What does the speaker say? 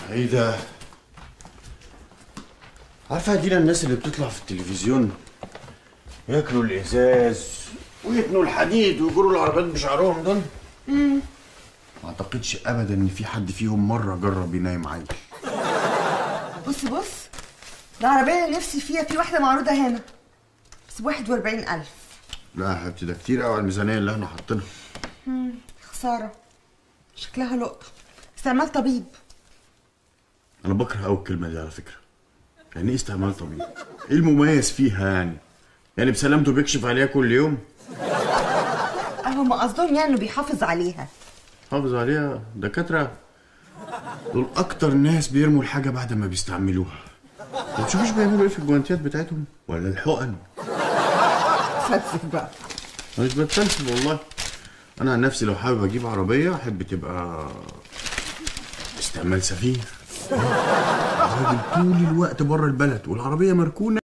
ايه ده عارفه دينا الناس اللي بتطلع في التلفزيون ياكلوا الازاز ويتنوا الحديد ويجروا العربيات بشعرهم دول ما اعتقدش ابدا ان في حد فيهم مره جرب ينام عيل بص بص العربية اللي نفسي فيها في واحدة معروضة هنا بس بواحد واربعين ألف لا يا حبيبتي ده كتير قوي على الميزانيه اللي احنا حاطينها خسارة شكلها لقطة استعمال طبيب انا بكره قوي الكلمه دي على فكره يعني ايه استعمال طبيعي ايه المميز فيها يعني يعني بسلامته بيكشف عليها كل يوم هم قصدهم يعني انه بيحافظ عليها حافظ عليها دكاتره دول اكتر ناس بيرموا الحاجه بعد ما بيستعملوها ما بتشوفوش بيعملوا ايه في الجوانتيات بتاعتهم ولا الحقن فلسف بقى أنا مش بتفلسف والله انا عن نفسي لو حابب اجيب عربيه احب تبقى استعمال سفير راجل طول الوقت بره البلد والعربيه مركونه